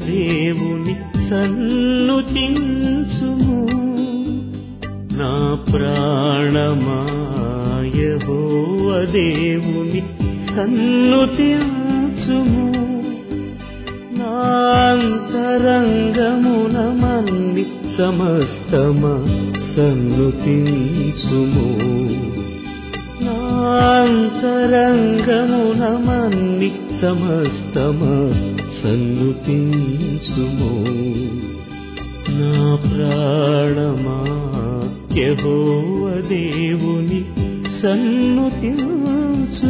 దేవుని సన్నుతించుము నా ప్రాణమా యెహోవ దేవుని సన్నుతించుము నాంతరంగమున మన్ని సమస్తమ సన్నుతించుము నాంతరంగమున మన్ని సమస్తమ సన్నుతించుము నా ప్రాణమా యెహోవ దేవుని సన్నుతించు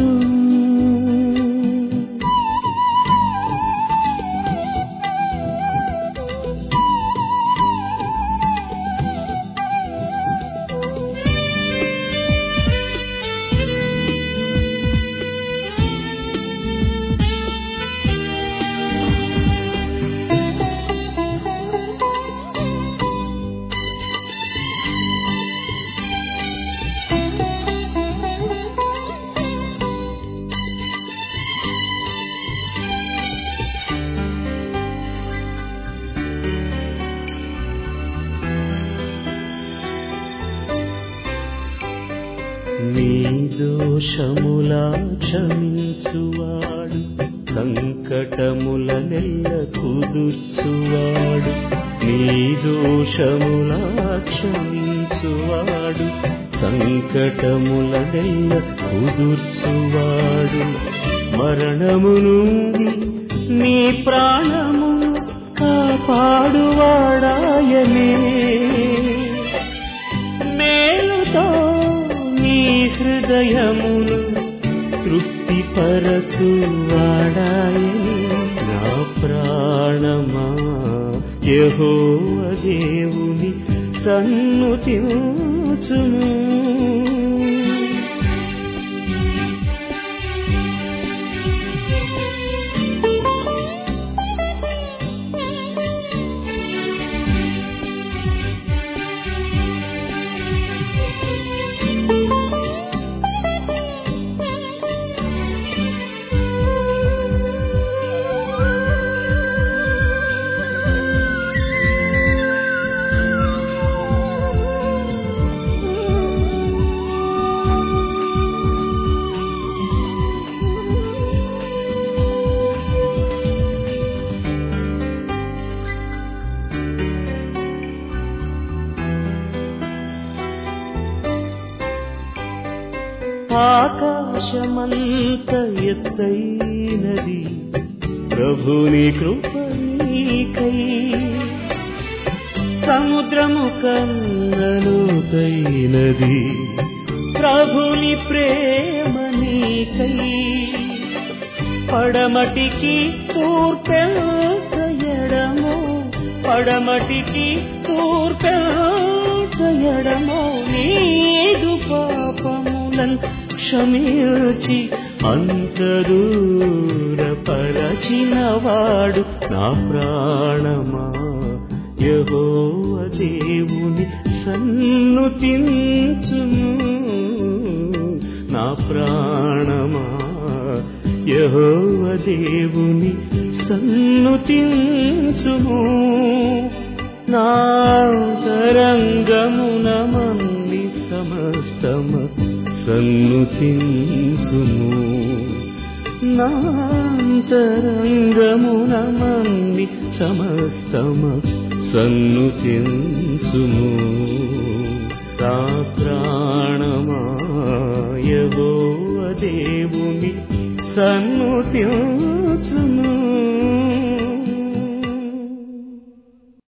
నీ దోషములా క్షమించువాడు సంకటముల నెల్ల కుదుర్చువాడు నీ దోషములా క్షమించువాడు సంకటముల నెల్ల కుదుర్చువాడు మరణము నుండి నీ ప్రాణము కాపాడువాడాయనే మేలుతో నీ హృదయమును తృప్తిపరచువాడాయని నా ప్రాణమా యెహోవ దేవుని సన్నుతించుము ఆకాశమంత ఎత్తైనది ప్రభుని కృపణీకై సముద్రము కన్నలుతైనది ప్రభుని ప్రేమనీకై పడమటికి తూర్పెడము పడమటికి తూర్పెడము నీదు పాపములన్ క్షమించి అంతదూర పరచినవాడు నా ప్రాణమా యహోవ దేవుని సన్నుతించుము నా ప్రాణమా యహోవ దేవుని సన్నుతించుము నా తరంగమున మంది సమస్తమ సన్నుతించుము నాంతరంగమున మంది సమస్తమ సన్నుతించుము తా ప్రాణమాయవో దేవుని సన్నుతించుము